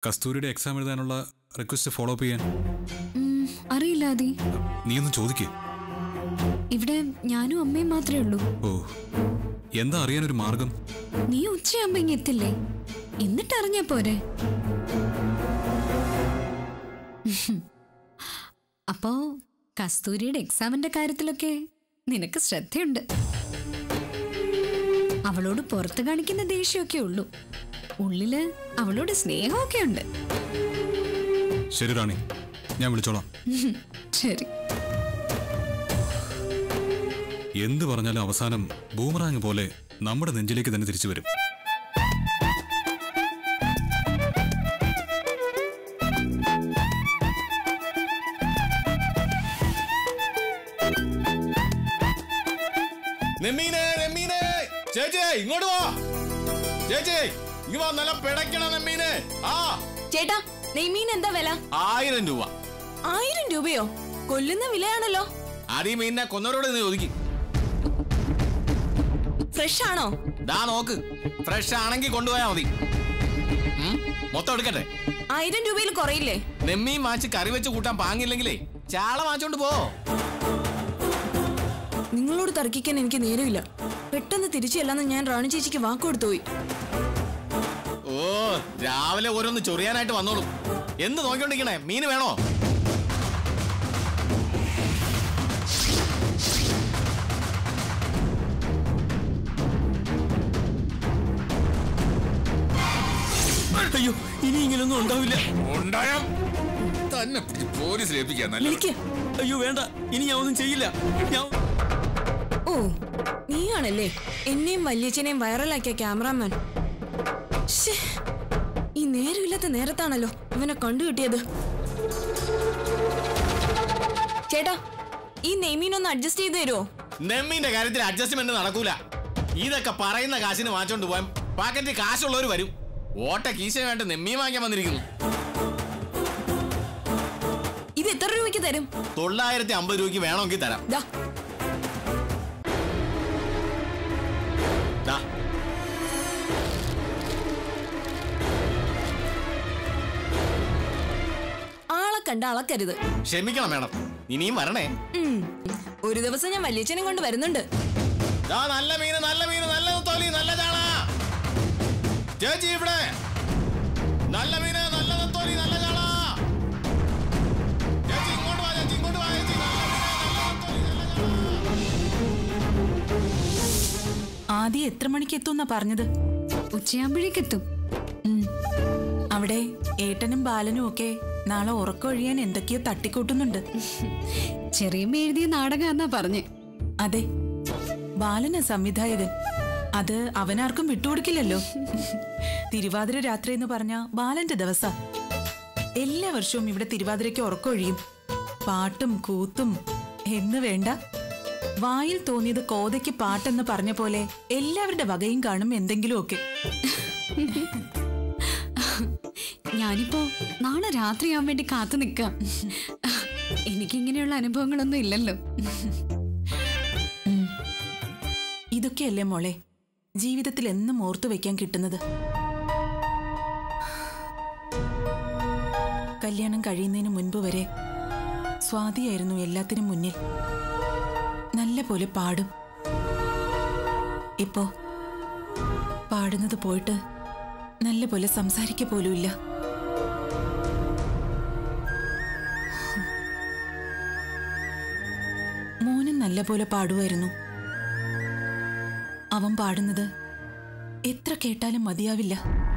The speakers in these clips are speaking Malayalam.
കസ്തൂരിയുടെ എക്സാം എഴുതാനുള്ള റിക്വസ്റ്റ് ഫോളോ അപ്പ് ചെയ്യാൻ ഉം, അറിയില്ല ആദി നീ ഒന്ന് ചോദിക്കേ ഇവിടെ ഞാനും അമ്മയും മാത്രമേ ഉള്ളൂ ഓ എന്താ അറിയാനൊരു മാർഗം നീ ഉച്ചയാകുമ്പോ ഇങ്ങ് എത്തില്ലേ എന്നിട്ട് അറിഞ്ഞാ പോരെ അപ്പോ കസ്തൂരിയുടെ എക്സാമിന്റെ കാര്യത്തിലൊക്കെ നിനക്ക് ശ്രദ്ധയുണ്ട് അവളോട് പുറത്ത് കാണിക്കുന്ന ദേഷ്യമൊക്കെ ഉള്ളൂ ഉള്ളില് അവളോട് സ്നേഹമൊക്കെ ഉണ്ട് ശരി റാണി ഞാൻ വിളിച്ചോളാം ഉം, ശരി എന്ത് പറഞ്ഞാലും അവസാനം ബൂമറാങ് പോലെ നമ്മുടെ നെഞ്ചിലേക്ക് തന്നെ തിരിച്ചു വരും നെമ്മീനെ നെമ്മീനെ ചേച്ചി ഇങ്ങോട്ട് വാ ചേച്ചി ഇങ്ങ് വാ നല്ല പിടയ്ക്കണം നെമ്മീനെ ആ ചേട്ടാ നെയ്മീൻ എന്താ വില ആയിരം രൂപ ആയിരം രൂപയോ കൊല്ലുന്ന വിലയാണല്ലോ അടി മീനിനെ കൊന്നവരോട് നീ ഒതുക്കി ഫ്രഷ് ആണോ ദാ നോക്ക് ഫ്രഷ് ആണെങ്കിൽ കൊണ്ടുപോയാ മതി ഉം, മൊത്തം എടുക്കട്ടെ ആയിരം രൂപയിൽ കുറയില്ലേ നെമ്മീൻ വാങ്ങിച്ച് കറി വെച്ച് കൂട്ടാൻ പാങ്ങില്ലെങ്കിലേ ചാള വാങ്ങിച്ചോണ്ട് പോ നിങ്ങളോട് തർക്കിക്കാൻ എനിക്ക് നേരമില്ല പെട്ടെന്ന് തിരിച്ചു ചെല്ലാന്ന് ഞാൻ റാണി ചേച്ചിക്ക് വാക്ക് കൊടുത്തു പോയി ഓ രാവിലെ ഓരോന്ന് ചൊറിയാനായിട്ട് വന്നോളൂ എന്ത് നോക്കിക്കൊണ്ടിരിക്കണേ മീന് വേണോ അയ്യോ ഇനി ഇങ്ങനൊന്നും ഉണ്ടാവില്ല ഉണ്ടായ തന്നെ പിടിച്ച് പോലീസിൽ ഏൽപ്പിക്കാൻ നല്ല വിളിക്ക അയ്യോ വേണ്ട ഇനി ഞാൻ ഒന്നും ചെയ്യില്ല ഞാൻ ഓ നീയാണല്ലേ എന്നെയും വല്യച്ഛനെയും വൈറലാക്കിയ ക്യാമറാമാൻ ശ്ശേ, ഈ നേരമില്ലാത്ത നേരത്താണല്ലോ ഇവനെ കണ്ടുകിട്ടിയത് ചേട്ടാ ഈ നെയ്മീനൊന്ന് അഡ്ജസ്റ്റ് ചെയ്ത് തരുമോ നെമ്മീന്റെ കാര്യത്തിൽ അഡ്ജസ്റ്റ്മെന്റ് നടക്കൂല ഇതൊക്കെ പറയുന്ന കാശിന് വാങ്ങിച്ചോണ്ട് പോയാൽ പാക്കറ്റിൽ കാശുള്ളവർ വരും ഓട്ട കീശ വേണ്ട നെമ്മീൻ വാങ്ങിക്കാൻ വന്നിരിക്കുന്നു ഇത് എത്ര രൂപയ്ക്ക് തരും തൊള്ളായിരത്തി അമ്പത് രൂപയ്ക്ക് വേണമെങ്കിൽ തരാം ദാ ദാ. ആളെ കണ്ട അളക്കരുത് ക്ഷമിക്കണം മേഡം ഇനിയും വരണേ ഉം. ഒരു ദിവസം ഞാൻ വല്യച്ഛനെ കൊണ്ട് വരുന്നുണ്ട് ദാ നല്ല മീന് നല്ല മീന് നല്ല തൊലി നല്ല ചാള ചേച്ചി ഇവിടെ നല്ല മീന് നല്ല തൊലി നല്ല ചാള ചേച്ചി ഇങ്ങോട്ട് വാ ചേച്ചി ഇങ്ങോട്ട് വാ ചേച്ചി നല്ല മീന്, നല്ല നെത്തോലി, നല്ല ചാള. ആദ്യം എത്ര മണിക്ക് എത്തുമെന്നാ പറഞ്ഞത് ഉച്ചയാകുമ്പോഴേക്കെത്തും ഉം. അവിടെ ഏട്ടനും ബാലനും ഒക്കെ നാളെ ഉറക്കമൊഴിയാൻ എന്തൊക്കെയോ തട്ടിക്കൂട്ടുന്നുണ്ട് ചെറിയമ്മ എഴുതിയ നാടകം എന്നാ പറഞ്ഞ് അതെ ബാലന സംവിധായകൻ അത് അവനാർക്കും വിട്ടുകൊടുക്കില്ലല്ലോ തിരുവാതിര രാത്രി എന്ന് പറഞ്ഞ ബാലന്റെ ദിവസ എല്ലാ വർഷവും ഇവിടെ തിരുവാതിരയ്ക്ക് ഉറക്കമൊഴിയും പാട്ടും കൂത്തും എന്ന് വേണ്ട വായിൽ തോന്നിയത് കോതയ്ക്ക് പാട്ടെന്ന് പറഞ്ഞ പോലെ എല്ലാവരുടെ വകയും കാണും എന്തെങ്കിലുമൊക്കെ ഞാനിപ്പോ നാളെ രാത്രിയാവാൻ വേണ്ടി കാത്തു നിൽക്കാം എനിക്കിങ്ങനെയുള്ള അനുഭവങ്ങളൊന്നും ഇല്ലല്ലോ ഇതൊക്കെയല്ലേ മോളെ ജീവിതത്തിൽ എന്നും ഓർത്തു വെക്കാൻ കിട്ടുന്നത് കല്യാണം കഴിയുന്നതിന് മുൻപ് വരെ സ്വാതിയായിരുന്നു എല്ലാത്തിനും മുന്നിൽ നല്ല പോലെ പാടും ഇപ്പോ പാടുന്നത് പോയിട്ട് നല്ല പോലെ സംസാരിക്ക പോലുമില്ല മോനും നല്ല പോലെ പാടുമായിരുന്നു അവൻ പാടുന്നത് എത്ര കേട്ടാലും മതിയാവില്ല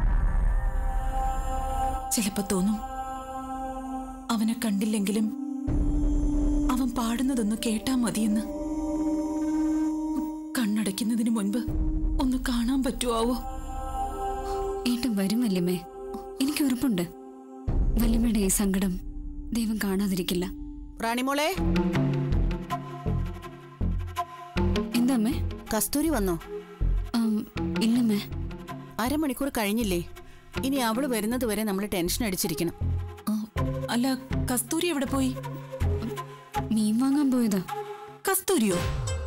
ചിലപ്പോ തോന്നും അവനെ കണ്ടില്ലെങ്കിലും അവൻ പാടുന്നതൊന്ന് കേട്ടാ മതിയെന്ന് കണ്ണടയ്ക്കുന്നതിന് മുൻപ് ഒന്ന് കാണാൻ പറ്റുമാവോ ഏട്ടൻ വരും വല്യമ്മേ എനിക്ക് ഉറപ്പുണ്ട് വല്യമ്മയുടെ ഈ സങ്കടം ദൈവം കാണാതിരിക്കില്ല റാണിമോളെ എന്താ അമ്മേ കസ്തൂരി വന്നോ ആം, ഇല്ലമ്മേ അരമണിക്കൂർ കഴിഞ്ഞില്ലേ ഇനി അവള് വരുന്നത് വരെ നമ്മൾ ടെൻഷൻ അടിച്ചിരിക്കണം ആ, അല്ല കസ്തൂരി എവിടെ പോയി മീൻ വാങ്ങാൻ പോയതാ കസ്തൂരിയോ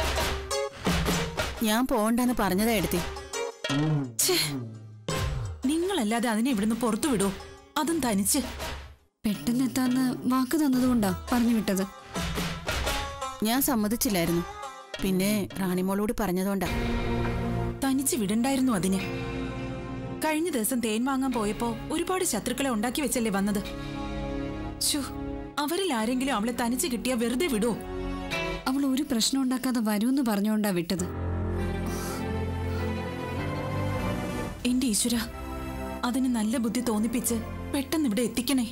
ഞാൻ പോകണ്ടെന്ന് പറഞ്ഞതാ എടുത്തി ഛേ, നിങ്ങളല്ലാതെ അതിനെ ഇവിടുന്ന് പുറത്തു വിടോ അതും തനിച്ച് പെട്ടെന്ന് എത്താന്ന് വാക്ക് തന്നതുകൊണ്ടാ പറഞ്ഞു വിട്ടത് ഞാൻ സമ്മതിച്ചില്ലായിരുന്നു പിന്നെ റാണിമോളോട് പറഞ്ഞതുകൊണ്ടാ തനിച്ച് വിടണ്ടായിരുന്നു അതിന് കഴിഞ്ഞ ദിവസം തേൻ വാങ്ങാൻ പോയപ്പോ ഒരുപാട് ശത്രുക്കളെ ഉണ്ടാക്കി വെച്ചല്ലേ വന്നത് ശോ അവരിൽ ആരെങ്കിലും അവളെ തനിച്ച് കിട്ടിയാ വെറുതെ വിടുവോ അവൾ ഒരു പ്രശ്നം ഉണ്ടാക്കാതെ വരുമെന്ന് പറഞ്ഞുകൊണ്ടാ വിട്ടത് എന്റെ ഈശ്വര അതിന് നല്ല ബുദ്ധി തോന്നിപ്പിച്ച് പെട്ടെന്ന് ഇവിടെ എത്തിക്കണേ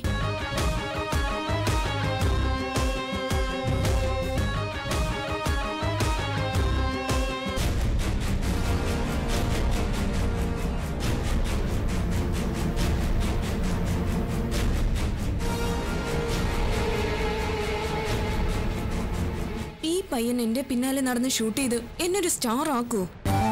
ഈ പയ്യൻ എന്റെ പിന്നാലെ നടന്ന് ഷൂട്ട് ചെയ്ത് എന്നൊരു സ്റ്റാർ ആക്കൂ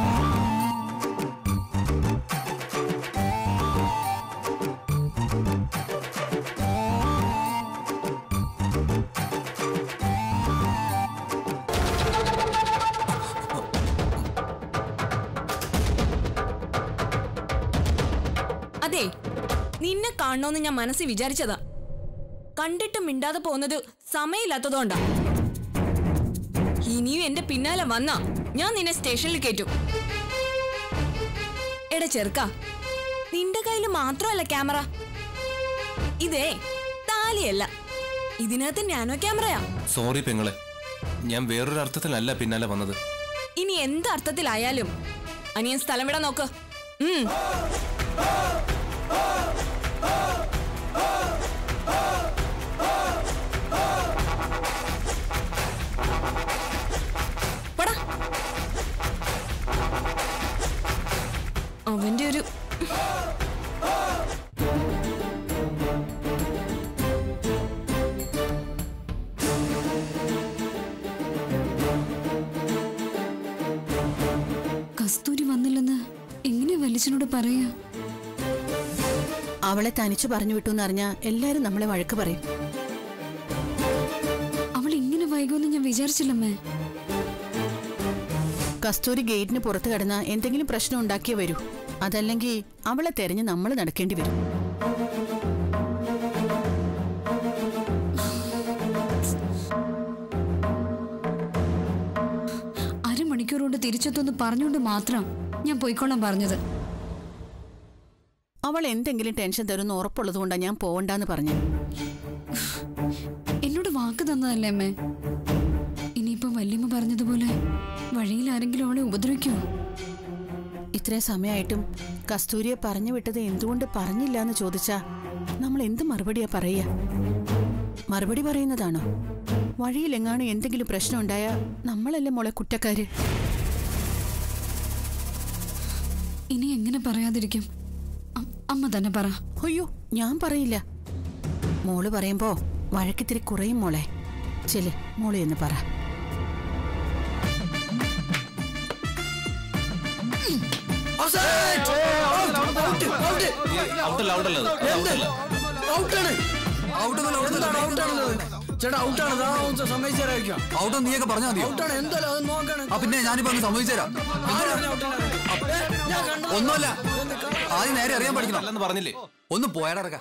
അതെ നിന്നെ കാണണമെന്ന് ഞാൻ മനസ്സിൽ വിചാരിച്ചതാ കണ്ടിട്ട് മിണ്ടാതെ പോകുന്നത് സമയമില്ലാത്തതുകൊണ്ടാ ഇനിയും എന്റെ പിന്നാലെ വന്നാ ഞാൻ നിന്നെ സ്റ്റേഷനിൽ കയറ്റും എടാ ചെറുക്ക നിന്റെ കയ്യിൽ മാത്രമല്ല ക്യാമറ ഇതേ താലിയല്ല ഇതിനകത്ത് നാനോ ക്യാമറയാ സോറി പെങ്ങളെ ഞാൻ വേറൊരു അർത്ഥത്തിലല്ല പിന്നാലെ വന്നത് ഇനി എന്ത് അർത്ഥത്തിലായാലും അനിയൻ സ്ഥലം വിടാൻ നോക്ക് ഉം. പോടാ. അവന്റെ ഒരു കസ്തൂരി വന്നില്ലെന്ന് എങ്ങനെ വലിച്ചനോട് പറയാ അവളെ തനിച്ചു പറഞ്ഞു വിട്ടു എന്നറിഞ്ഞാ എല്ലാരും നമ്മളെ വഴക്ക് പറയും അവൾ ഇങ്ങനെ വൈകുമെന്ന് ഞാൻ വിചാരിച്ചില്ലമ്മേ കസ്തൂരി ഗേറ്റിന് പുറത്ത് കിടന്ന എന്തെങ്കിലും പ്രശ്നം ഉണ്ടാക്കിയേ വരൂ അതല്ലെങ്കിൽ അവളെ തെരഞ്ഞ് നമ്മൾ നടക്കേണ്ടി വരും അരമണിക്കൂർ കൊണ്ട് തിരിച്ചെത്തുമെന്ന് പറഞ്ഞുകൊണ്ട് മാത്രം ഞാൻ പോയിക്കോളാൻ പറഞ്ഞത് അവൾ എന്തെങ്കിലും ടെൻഷൻ തരുമെന്ന് ഉറപ്പുള്ളത് കൊണ്ടാണ് ഞാൻ പോവണ്ടെന്ന് പറഞ്ഞു എന്നോട് വാക്ക് തന്നതല്ലേ അമ്മേ ഇനിയിപ്പോ വല്യമ്മ പറഞ്ഞതുപോലെ വഴിയിൽ ആരെങ്കിലും അവളെ ഉപദ്രവിക്കുമോ ഇത്രയും സമയമായിട്ടും കസ്തൂരിയെ പറഞ്ഞു വിട്ടത് എന്തുകൊണ്ട് പറഞ്ഞില്ല എന്ന് ചോദിച്ചാ നമ്മൾ എന്ത് മറുപടിയാ പറയുക മറുപടി പറയുന്നതാണോ വഴിയിലെങ്ങാനും എന്തെങ്കിലും പ്രശ്നം ഉണ്ടായാ നമ്മളല്ലേ മോളെ കുറ്റക്കാര് ഇനി എങ്ങനെ പറയാതിരിക്കും അ- അമ്മ തന്നെ പറ അയ്യോ ഞാൻ പറയില്ല മോള് പറയുമ്പോ വഴക്കിത്തിരി കുറയും മോളെ ചെല് മോളെ എന്ന് പറ ഔട്ടല്ല ഔട്ടല്ല ചേട്ടാ ഔട്ടാണ് സമ്മതിച്ചേരായിരിക്കാം ഔട്ട് നീയൊക്കെ പറഞ്ഞാൽ മതിയോ ഔട്ടാണ് എന്തായാലും അത് നോക്കണം ആ പിന്നെ ഞാനിപ്പോ അങ്ങ് സമ്മതിച്ചേരാം ഒന്നുമല്ല ആദ്യം നേരെ അറിയാൻ പഠിക്കണം അല്ലെന്ന് പറഞ്ഞില്ലേ ഒന്ന് പോയാടക്ക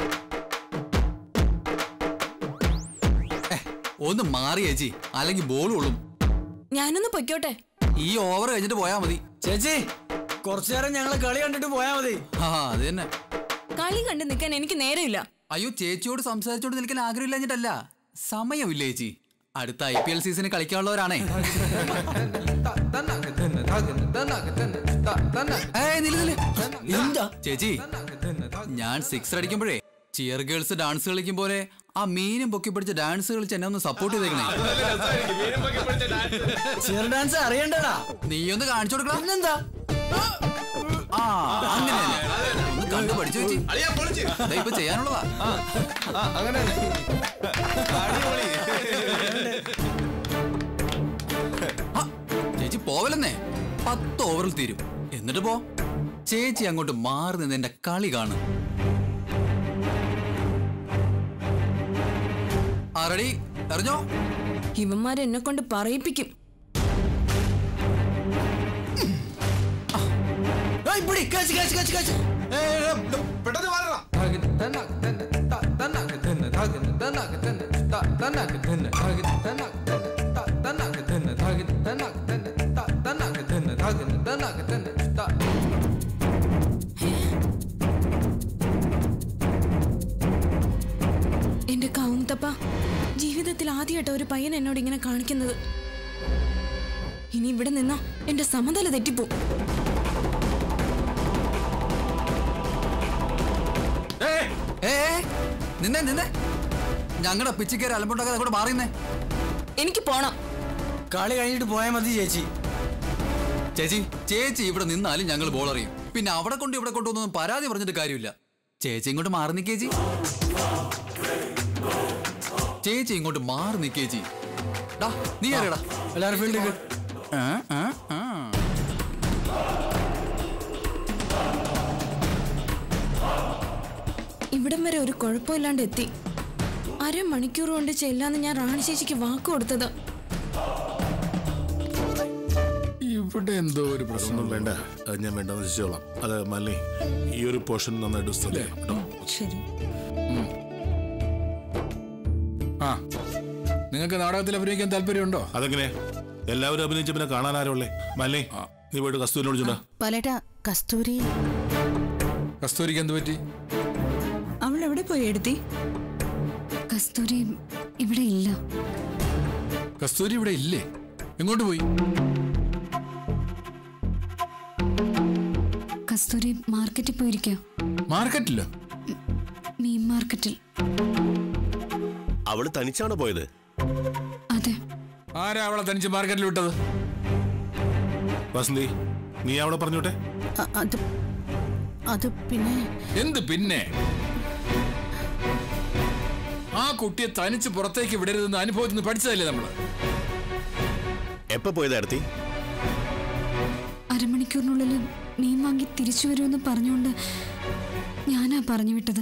ഒന്ന് മാറി ചേച്ചി അല്ലെങ്കിൽ ബോൾ കൊള്ളും ഞാനൊന്ന് പൊയ്ക്കോട്ടെ ഈ ഓവർ കഴിഞ്ഞിട്ട് പോയാ മതി ചേച്ചി കുറച്ചു നേരം ഞങ്ങള് കളി കണ്ടിട്ട് പോയാ മതി ആ അത് തന്നെ കളി കണ്ട് നിൽക്കാൻ എനിക്ക് നേരമില്ല അയ്യോ ചേച്ചിയോട് സംസാരിച്ചോണ്ട് നിൽക്കാൻ ആഗ്രഹമില്ലഞ്ഞിട്ടല്ല സമയമില്ല ചേച്ചി അടുത്ത ഐ പി എൽ സീസണിൽ കളിക്കാനുള്ളവരാണേ ഏയ് നില്ല് നില്ല്. എന്താ ചേച്ചി ഞാൻ സിക്സ് അടിക്കുമ്പോഴേ ചിയർ ഗേൾസ് ഡാൻസ് കളിക്കും പോലെ ആ മീനും പൊക്കി പിടിച്ച് ഡാൻസ് കളിച്ച് എന്നെ ഒന്ന് സപ്പോർട്ട് ചെയ്തേക്കണേ ചിയർ ഡാൻസ് അറിയണ്ടടാ നീ ഒന്ന് കാണിച്ചു കൊടുക്കണം പിന്നെന്താ ആ അങ്ങനെ ഒന്ന് കണ്ടു പഠിച്ചു ചേച്ചി ദേ ഇപ്പൊ ചെയ്യാനുള്ളതാ അങ്ങനെ ആ, ചേച്ചി പോവലെന്നേ പത്ത് ഓവറിൽ തീരും എന്നിട്ട് പോ ചേച്ചി അങ്ങോട്ട് മാറി നിന്ന് എന്റെ കളി കാണും ആറടി എറിഞ്ഞോ ഇവന്മാരെന്നെ കൊണ്ട് പറയിപ്പിക്കും ഏയ്, പിടി, catch, catch, catch, catch. പെട്ടെന്ന് മാറണം എന്റെ കൗന്തപ്പ ജീവിതത്തിൽ ആദ്യമായിട്ട് ഒരു പയ്യൻ എന്നോട് ഇങ്ങനെ കാണിക്കുന്നത് ഇനി ഇവിടെ നിന്നാ എന്റെ സമതല തെറ്റിപ്പോ ഏ ഏ, നിന്നെ നിന്നെ ഞങ്ങളുടെ പിച്ചിക്കേറി അലമ്പുണ്ടാക്കാതെ കൂടെ മാറിയുന്നേ എനിക്ക് പോണം കളി കഴിഞ്ഞിട്ട് പോയാൽ മതി ചേച്ചി ചേച്ചി ചേച്ചി ഇവിടെ നിന്നാലും ഞങ്ങൾ ബോൾ അറിയും പിന്നെ അവിടെ കൊണ്ട് ഇവിടെ കൊണ്ടുവന്നൊന്നും പരാതി പറഞ്ഞിട്ട് കാര്യമില്ല ചേച്ചി ഇങ്ങോട്ട് മാറി നിക്കേച്ചി ചേച്ചി ഇങ്ങോട്ട് മാറി നിക്കേച്ചി ഡാ നീ അറിയടാ എല്ലാവരും ഫീൽഡിൽ ഇവിടം വരെ ഒരു കുഴപ്പമില്ലാണ്ട് എത്തി അരമണിക്കൂർ കൊണ്ട് ചെല്ലാന്ന് ഞാൻ റാണി ചേച്ചിക്ക് വാക്ക് കൊടുത്തത് ഇവിടെ എന്തോ ഒരു പ്രശ്നം ഒന്നും വേണ്ട അത് ഞാൻ വേണ്ടെന്ന് വെച്ചോളാം അത് മല്ലി ഈ ഒരു പോർഷൻ നന്നായിട്ട് ശ്രദ്ധിക്കണം കേട്ടോ ശരി ആ നിങ്ങൾക്ക് നാടകത്തിൽ അഭിനയിക്കാൻ താല്പര്യമുണ്ടോ അതെങ്ങനെ എല്ലാവരും അഭിനയിച്ച പിന്നെ കാണാൻ ആരുള്ളേ മല്ലി നീ പോയിട്ട് കസ്തൂരിനോട് ചൂടാ പലട്ട കസ്തൂരി കസ്തൂരിക്ക് എന്ത് പറ്റി അവൾ എവിടെ പോയി എടുത്തി കസ്തൂരി ഇവിടെ ഇല്ല കസ്തൂരി ഇവിടെ ഇല്ലേ എങ്ങോട്ട് പോയി കസ്തൂരി മാർക്കറ്റിൽ പോയിരിക്കുക മാർക്കറ്റിലോ മീൻ മാർക്കറ്റിൽ അവള് തനിച്ചാണ് പോയത് അതെ ആരാ അവളെ തനിച്ച് മാർക്കറ്റിൽ വിട്ടത് വസന്തി നീ അവിടെ പറഞ്ഞോട്ടെ അ- അത് അത് പിന്നെ എന്ത് പിന്നെ ആ കുട്ടിയെ തനിച്ച് പുറത്തേക്ക് വിടരുതെന്ന് അനുഭവത്തിൽ നിന്ന് പഠിച്ചതല്ലേ നമ്മള് എപ്പോ പോയത് അടുത്തി അരമണിക്കൂറിനുള്ളിൽ മീൻ വാങ്ങി തിരിച്ചു വരുമെന്ന് പറഞ്ഞുകൊണ്ട് ഞാനാ പറഞ്ഞു വിട്ടത്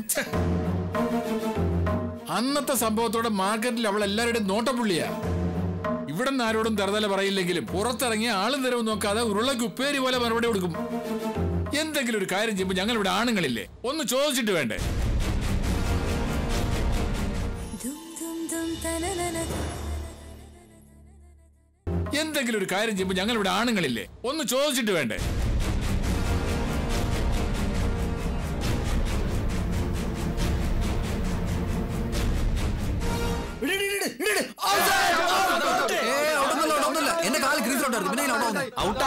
അന്നത്തെ സംഭവത്തോടെ മാർക്കറ്റിൽ അവൾ എല്ലാവരുടെയും നോട്ടപ്പുള്ളിയാ ഇവിടെ നിന്ന് ആരോടും തറുതല പറയില്ലെങ്കിലും പുറത്തിറങ്ങിയ ആളും തരവും നോക്കാതെ ഉരുളക്ക് ഉപ്പേരി പോലെ മറുപടി കൊടുക്കും എന്തെങ്കിലും ഒരു കാര്യം ചെയ്യുമ്പോൾ ഞങ്ങൾ ഇവിടെ ആണുങ്ങളില്ലേ ഒന്ന് ചോദിച്ചിട്ട് വേണ്ടേ എന്തെങ്കിലും ഒരു കാര്യം ചെയ്യുമ്പോൾ ഞങ്ങൾ ഇവിടെ ആണുങ്ങളില്ലേ ഒന്ന് ചോദിച്ചിട്ട് വേണ്ടേ ഏ ഔട്ടൊന്നുമില്ല ഔട്ടൊന്നുമില്ല എന്റെ കാല് ഗ്രീസിലോട്ടായിരുന്നു പിന്നെ ഔട്ട്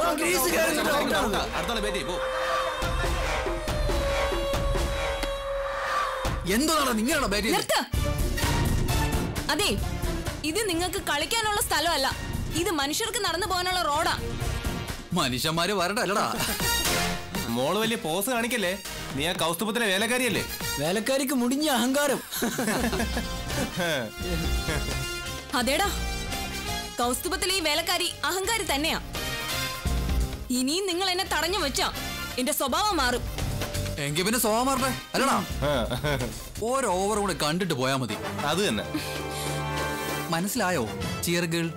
എന്താണ് നിങ്ങളാണോ ബാറ്റ് ചെയ്തത് നിർത്ത് അതെ ഇത് നിങ്ങൾക്ക് കളിക്കാനുള്ള സ്ഥലമല്ല ഇത് മനുഷ്യർക്ക് നടന്നു പോകാനുള്ള റോഡാ മനുഷ്യന്മാര് വരണ്ടല്ലടാ മോള് വലിയ പോസ് കാണിക്കല്ലേ നീ ആ കൗസ്തുഭത്തിലെ വേലക്കാരിയല്ലേ വേലക്കാരിക്ക് മുടിഞ്ഞ അഹങ്കാരം അതേടാ കൗസ്തുഭത്തിലെ ഈ വേലക്കാരി അഹങ്കാരി തന്നെയാ ഇനിയും നിങ്ങൾ എന്നെ തടഞ്ഞു വെച്ചാ എന്റെ സ്വഭാവം മാറും എങ്കിൽ പിന്നെ സോമാറുടെ അല്ലടാ ഓരോ ഓവർ കൂടെ കണ്ടിട്ട് പോയാ മതി അത് തന്നെ മനസ്സിലായോ ചിയർ ഗേൾ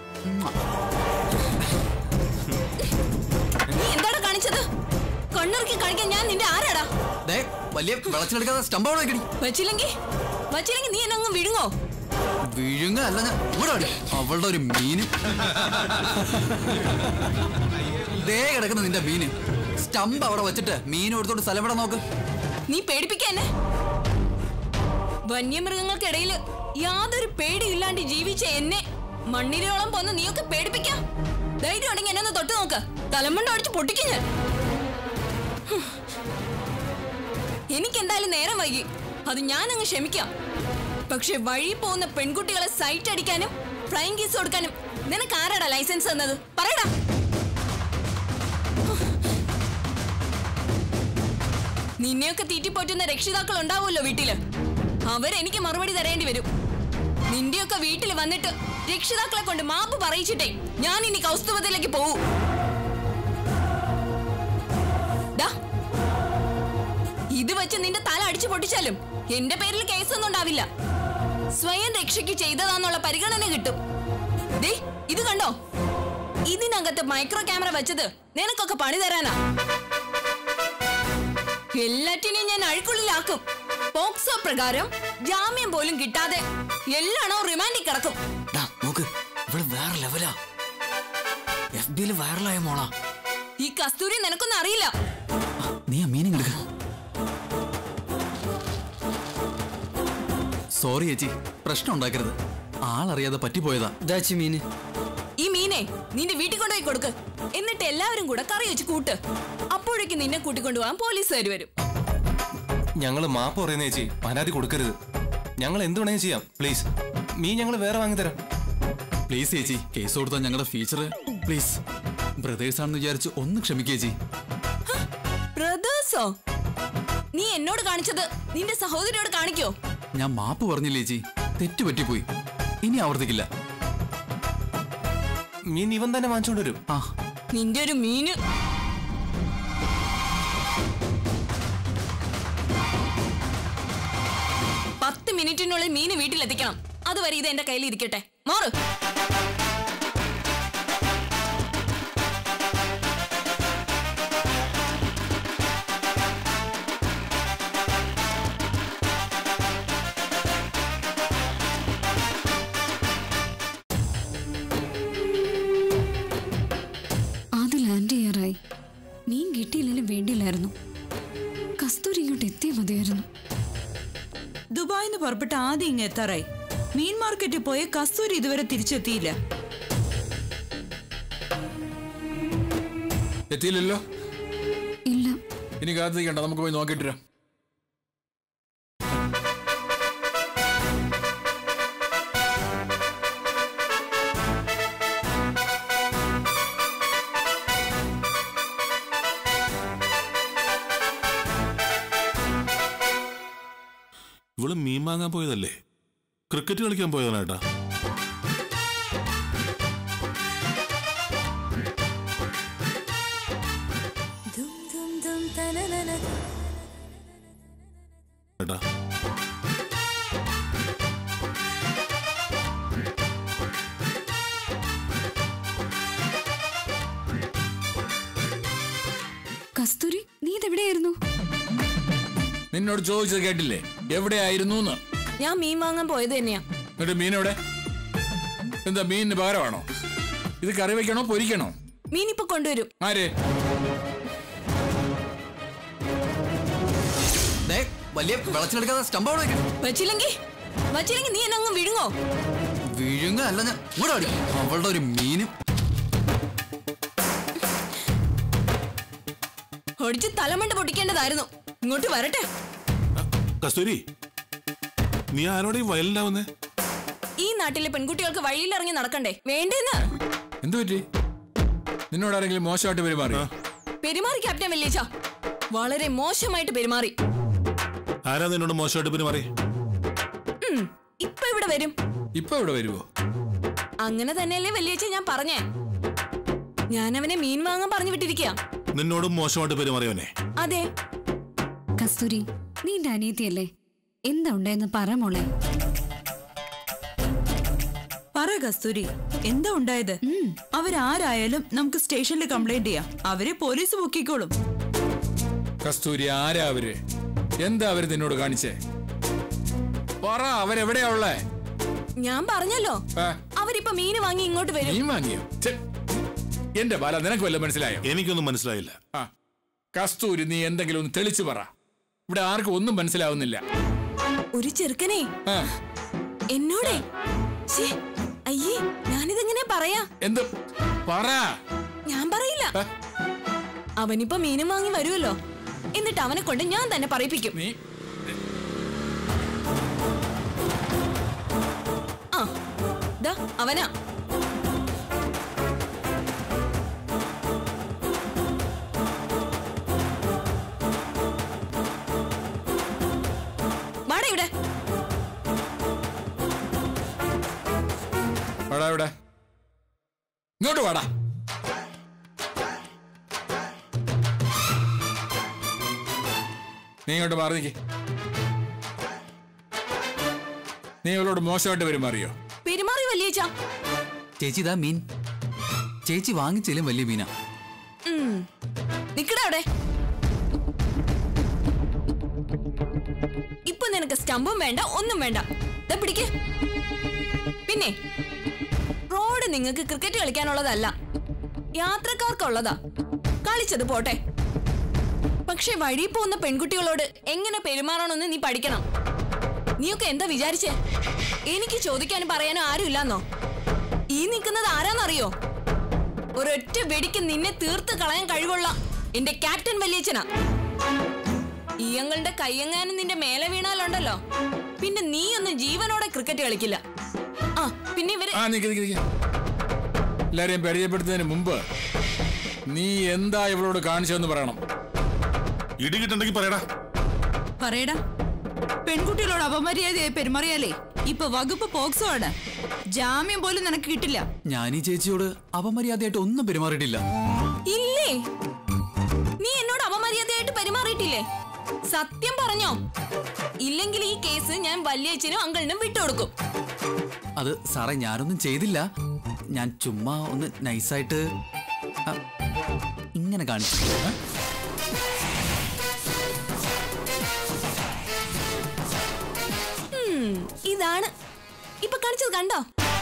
നീ എന്താണ് കാണിച്ചത് കണ്ണിറുക്കി കാണിക്കാൻ ഞാൻ നിന്റെ ആരാടാ ദേ വലിയ വിളച്ചിലെടുക്കാതെ സ്റ്റംപ് അവിടെ വെക്കടി വച്ചില്ലെങ്കിൽ വച്ചില്ലെങ്കിൽ നീ എന്നെ അങ്ങ് വിഴുങ്ങോ വിഴുങ്ങ അല്ല ഞാൻ ഇവിടെ വാടി. അവളുടെ ഒരു മീന് ദേ കിടക്കുന്ന നിന്റെ മീന് സ്റ്റംപ് അവിടെ വെച്ചിട്ട് മീൻ എടുത്തോണ്ട് സ്ഥലം ഇവിടെ നോക്ക് നീ പേടിപ്പിക്കാ എന്നെ വന്യമൃഗങ്ങൾക്കിടയിൽ യാതൊരു പേടിയില്ലാണ്ട് ജീവിച്ച എന്നെ മണ്ണിരോളം പോന്ന് നീയൊക്കെ പേടിപ്പിക്കാം ധൈര്യം ഉണ്ടെങ്കിൽ എന്നെ ഒന്ന് തൊട്ട് നോക്ക് തലമണ്ട അടിച്ച് പൊട്ടിക്കും ഞാൻ ഹും. എനിക്കെന്തായാലും നേരം വൈകി അത് ഞാൻ അങ്ങ് ക്ഷമിക്കാം പക്ഷെ വഴി പോകുന്ന പെൺകുട്ടികളെ സൈറ്റ് അടിക്കാനും ഫ്ലൈങ് കേസ് കൊടുക്കാനും നിനക്ക് ആരാടാ ലൈസൻസ് തന്നത് പറയടാ നിന്നെയൊക്കെ തീറ്റിപ്പോറ്റുന്ന രക്ഷിതാക്കൾ ഉണ്ടാവുമല്ലോ വീട്ടില് അവരെനിക്ക് മറുപടി തരേണ്ടി വരും നിന്റെയൊക്കെ വീട്ടിൽ വന്നിട്ട് രക്ഷിതാക്കളെ കൊണ്ട് മാപ്പ് പറയിച്ചിട്ടേ ഞാൻ ഇനി കൗസ്തുഭത്തിലേക്ക് പോവൂ ദാ, ഇത് വെച്ച് നിന്റെ തല അടിച്ചു പൊട്ടിച്ചാലും എന്റെ പേരിൽ കേസൊന്നും ഉണ്ടാവില്ല സ്വയം രക്ഷയ്ക്ക് ചെയ്തതാന്നുള്ള പരിഗണന കിട്ടും ദേ ഇത് കണ്ടോ ഇതിനകത്ത് മൈക്രോ ക്യാമറ വെച്ചത് നിനക്കൊക്കെ പണി തരാനാ എല്ലാറ്റിനെയും ഞാൻ അഴുക്കുള്ളിലാക്കും പോക്സോ പ്രകാരം ജാമ്യം പോലും കിട്ടാതെ എല്ലാണോ റിമാൻഡിൽ കിടക്കും ഡാ നോക്ക് ഇവിടെ വേറെ ലെവലാ എഫ് ബിയിൽ വൈറലായ മോളാ ഈ കസ്തൂരി നിനക്കൊന്നും അറിയില്ല നീ ആ മീനിങ് എടുക്ക സോറി ചേച്ചി പ്രശ്നം ഉണ്ടാക്കരുത് ആളറിയാതെ പറ്റിപ്പോയതാ ഇതാച്ചി മീന് ഈ മീനെ നിന്റെ വീട്ടിൽ കൊണ്ടുപോയി കൊടുക്ക് എന്നിട്ട് എല്ലാവരും കൂടെ കറി വെച്ച് കൂട്ട് അപ്പോഴേക്കും നിന്നെ കൂട്ടിക്കൊണ്ടുപോകാൻ പോലീസുകാർ വരും ഞങ്ങൾ മാപ്പ് പറയുന്ന ചേച്ചി പരാതി കൊടുക്കരുത് ഞങ്ങൾ എന്ത് വേണമെങ്കിലും ചെയ്യാം പ്ലീസ് മീൻ ഞങ്ങൾ വേറെ വാങ്ങിത്തരാം പ്ലീസ് ചേച്ചി കേസ് കൊടുത്താൽ ഞങ്ങളുടെ ഫീച്ചർ പ്ലീസ് ബ്രദേഴ്സ് ആണെന്ന് വിചാരിച്ച് ഒന്ന് ക്ഷമിക്കേ ചേച്ചി ബ്രദേഴ്സോ നീ എന്നോട് കാണിച്ചത് നിന്റെ സഹോദരിയോട് കാണിക്കോ ഞാൻ മാപ്പ് പറഞ്ഞില്ലേ ചേച്ചി തെറ്റു പറ്റിപ്പോയി ഇനി ആവർത്തിക്കില്ല മീൻ ഇവൻ തന്നെ വാങ്ങിച്ചോണ്ട് വരും ആ നിന്റെ ഒരു മീന് പത്ത് മിനിറ്റിനുള്ളിൽ മീന് വീട്ടിലെത്തിക്കണം അതുവരെ ഇത് എന്റെ കയ്യിൽ ഇരിക്കട്ടെ മാറ് ആദ്യം ലാൻഡ് ചെയ്യാറായി മീൻ കിട്ടിയില്ലെങ്കിലും വേണ്ടിയില്ലായിരുന്നു കസ്തൂരി ഇങ്ങോട്ട് എത്തിയാൽ മതിയായിരുന്നു ദുബായിന്ന് പുറപ്പെട്ട് ആദ്യം ഇങ്ങ് എത്താറായി മീൻ മാർക്കറ്റിൽ പോയ കസ്തൂരി ഇതുവരെ തിരിച്ചെത്തിയില്ല എത്തിയില്ലല്ലോ ഇല്ല ഇനി കാത്തിരിക്കണ്ട നമുക്ക് പോയി നോക്കിയിട്ട് വരാം. ഇവള് മീൻ വാങ്ങാൻ പോയതല്ലേ ക്രിക്കറ്റ് കളിക്കാൻ പോയതാണേട്ടാ ഏട്ടാ കസ്തൂരി നീ ഇതെവിടെയായിരുന്നു നിന്നോട് ചോദിച്ചത് കേട്ടില്ലേ എവിടെയായിരുന്നു എന്ന് ഞാൻ മീൻ വാങ്ങാൻ പോയത് തന്നെയാ എന്നിട്ട് മീൻ എവിടെ എന്താ മീനിന് പകരമാണോ ഇത് കറി വെക്കണോ പൊരിക്കണോ മീൻ ഇപ്പൊ കൊണ്ടുവരും ആര് ദേ, വലിയ വിളച്ചിലെടുക്കാതെ സ്റ്റംപ് അവിടെ വെക്കണം വച്ചില്ലെങ്കി വച്ചില്ലെങ്കി നീ എന്നെ അങ്ങ് വിഴുങ്ങോ വിഴുങ്ങ അല്ല ഞാൻ ഇവിടെ അടി അവളുടെ ഒരു മീനും ഒടിച്ച് തലമണ്ട പൊട്ടിക്കേണ്ടതായിരുന്നു ഇങ്ങോട്ട് വരട്ടെ കസ്തൂരി നീ ആരോടെ വയലിലാവുന്നേ ഈ നാട്ടിലെ പെൺകുട്ടികൾക്ക് വഴിയിലിറങ്ങി നടക്കണ്ടേ വേണ്ടേന്ന് എന്തു പറ്റി നിന്നോട് ആരെങ്കിലും മോശമായിട്ട് പെരുമാറി പെരുമാറി ക്യാപ്റ്റൻ വെല്ലേച്ച വളരെ മോശമായിട്ട് പെരുമാറി ആരാ നിന്നോട് മോശമായിട്ട് പെരുമാറി ഉം, ഇപ്പൊ ഇവിടെ വരും ഇപ്പൊ ഇവിടെ വരുവോ അങ്ങനെ തന്നെയല്ലേ വെല്ലിയച്ച ഞാൻ പറഞ്ഞേ ഞാൻ അവനെ മീൻ വാങ്ങാൻ പറഞ്ഞു വിട്ടിരിക്കുക നിന്നോടും മോശമായിട്ട് പെരുമാറിയവനെ അതെ കസ്തൂരി നീ എന്റെ അനിയത്തിയല്ലേ എന്താ ഉണ്ടായെന്ന് പറ മോളെ പറ കസ്തൂരി എന്താ ഉണ്ടായത് അവരാരായാലും നമുക്ക് സ്റ്റേഷനിൽ കംപ്ലൈന്റ് ചെയ്യാം അവരെ പോലീസ് പൊക്കിക്കോളും കസ്തൂരി ആരാ അവര് എന്താ അവര് നിന്നോട് കാണിച്ചേ പറ അവരെവിടെയാ ഉള്ളേ ഞാൻ പറഞ്ഞല്ലോ ആ, അവരിപ്പൊ മീന് വാങ്ങി ഇങ്ങോട്ട് വരും മീൻ വാങ്ങിയോ ഛെ, എന്റെ ബാല നിനക്ക് വല്ല മനസ്സിലായോ എനിക്കൊന്നും മനസ്സിലായില്ല ആ കസ്തൂരി നീ എന്തെങ്കിലും ഒന്ന് തെളിച്ചു പറ ഇവിടെ ആർക്കും ഒന്നും മനസ്സിലാവുന്നില്ല ഒരു ചെറുക്കനെ ആ, എന്നോടെ ശ്ശേ, അയ്യേ ഞാനിതെങ്ങനെ പറയാ എന്ത് പറ ഞാൻ പറയില്ല ആ, അവനിപ്പോ മീനും വാങ്ങി വരുമല്ലോ എന്നിട്ട് അവനെ കൊണ്ട് ഞാൻ തന്നെ പറയിപ്പിക്കും നീ ആ ദാ അവനാ വാടാ ഇവിടെ വാടാ ഇവിടെ ഇങ്ങോട്ട് വാടാ നീ ഇങ്ങോട്ട് മാറി നിൽക്ക് നീ ഇവളോട് മോശമായിട്ട് പെരുമാറിയോ പെരുമാറി വലിയച്ച ചേച്ചി ഇതാ മീൻ ചേച്ചി വാങ്ങിച്ചാലും വലിയ മീനാ നിക്കടാ അവിടെ ഇപ്പൊ നിനക്ക് സ്റ്റമ്പും വേണ്ട ഒന്നും വേണ്ട ദാ പിടിക്ക് പിന്നെ റോഡ് നിങ്ങൾക്ക് ക്രിക്കറ്റ് കളിക്കാനുള്ളതല്ല യാത്രക്കാർക്കുള്ളതാ കളിച്ചത് പോട്ടെ പക്ഷെ വഴി പോകുന്ന പെൺകുട്ടികളോട് എങ്ങനെ പെരുമാറണമെന്ന് നീ പഠിക്കണം നീയൊക്കെ എന്താ വിചാരിച്ചേ എനിക്ക് ചോദിക്കാനും പറയാനും ആരുമില്ലെന്നോ ഈ നിൽക്കുന്നത് ആരാന്നറിയോ ഒരൊറ്റ വെടിക്ക് നിന്നെ തീർത്ത് കളയാൻ കഴിവുള്ള എന്റെ ക്യാപ്റ്റൻ വല്യച്ഛനാ ഈയങ്ങളുടെ കയ്യെങ്ങാനും നിന്റെ മേലെ വീണാലുണ്ടല്ലോ പിന്നെ നീ ഒന്നും ജീവനോടെ ക്രിക്കറ്റ് കളിക്കില്ല ആ പിന്നെ ഇവര് ആ നിക്ക് നിക്ക് നിക്ക് എല്ലാരെയും പരിചയപ്പെടുത്തുന്നതിന് മുമ്പ് നീ എന്താ ഇവളോട് കാണിച്ചതെന്ന് പറയണം ഇടികിട്ടുണ്ടെങ്കിൽ പറയടാ പറയടാ പെൺകുട്ടികളോട് അപമര്യാദയായി പെരുമാറിയാലേ ഇപ്പൊ വകുപ്പ് പോക്സോ ആണ് ജാമ്യം പോലും നിനക്ക് കിട്ടില്ല ഞാൻ ഈ ചേച്ചിയോട് അപമര്യാദയായിട്ട് ഒന്നും പെരുമാറിയിട്ടില്ല ഇല്ലേ നീ എന്നോട് അപമര്യാദയായിട്ട് പെരുമാറിയിട്ടില്ലേ സത്യം പറഞ്ഞോ ഇല്ലെങ്കിൽ ഈ കേസ് ഞാൻ വല്യച്ഛനും അങ്കിളിനും വിട്ടുകൊടുക്കും അത് സാറേ ഞാനൊന്നും ചെയ്തില്ല ഞാൻ ചുമ്മാ ഒന്ന് നൈസായിട്ട് ആ, ഇങ്ങനെ കാണിച്ചു ഏ? ഉം, ഇതാണ് ഇപ്പൊ കാണിച്ചത് കണ്ടോ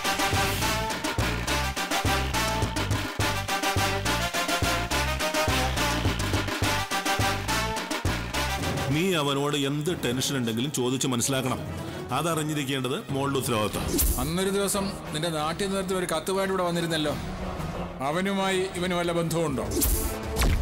നീ അവനോട് എന്ത് ടെൻഷൻ ഉണ്ടെങ്കിലും ചോദിച്ച് മനസ്സിലാക്കണം അതറിഞ്ഞിരിക്കേണ്ടത് മോളുടെ ഉത്തരവാദിത്തം അന്നൊരു ദിവസം നിന്റെ നാട്ടിൽ നിർത്തി ഒരു കത്തുമായിട്ട് ഇവിടെ വന്നിരുന്നല്ലോ അവനുമായി ഇവന് വല്ല ബന്ധവുമുണ്ടോ